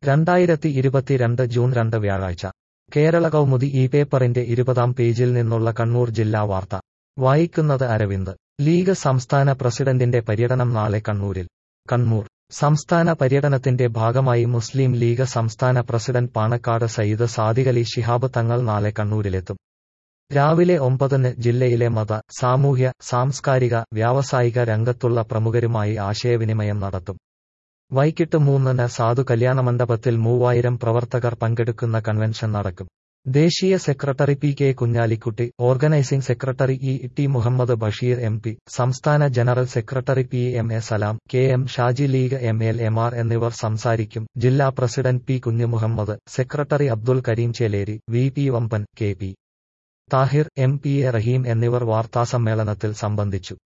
രണ്ടായിരത്തി ഇരുപത്തിരണ്ട് ജൂൺ രണ്ട് വ്യാഴാഴ്ച കേരള കൗമുദി ഈ പേപ്പറിന്റെ ഇരുപതാം പേജിൽ നിന്നുള്ള കണ്ണൂർ ജില്ലാ വാർത്ത വായിക്കുന്നത് അരവിന്ദ് ലീഗ് സംസ്ഥാന പ്രസിഡന്റിന്റെ പര്യടനം നാളെ കണ്ണൂരിൽ കണ്ണൂർ സംസ്ഥാന പര്യടനത്തിന്റെ ഭാഗമായി മുസ്ലിം ലീഗ് സംസ്ഥാന പ്രസിഡന്റ് പാണക്കാട് സയ്യിദ് സാദിഖലി ശിഹാബ് തങ്ങൾ നാളെ കണ്ണൂരിലെത്തും രാവിലെ ഒമ്പതിന് ജില്ലയിലെ മത സാമൂഹ്യ സാംസ്കാരിക വ്യാവസായിക രംഗത്തുള്ള പ്രമുഖരുമായി ആശയവിനിമയം നടത്തും വൈകിട്ട് മൂന്നിന് സാധു കല്യാണമണ്ഡപത്തിൽ മൂവായിരം പ്രവർത്തകർ പങ്കെടുക്കുന്ന കൺവെൻഷൻ നടക്കും ദേശീയ secretary P K Kunhalikutty organising secretary E T Muhammad Basheer M P സംസ്ഥാന general secretary P M A Salam K M Shaji League M L എമാർ എന്നിവർ സംസാരിക്കും ജില്ലാ president P Kunhimuhammad secretary Abdul Karim Cheleri V P Vamban K P Thahir M P A Rahim എന്നിവർ വാർത്താസമ്മേളനത്തിൽ സംബന്ധിച്ചു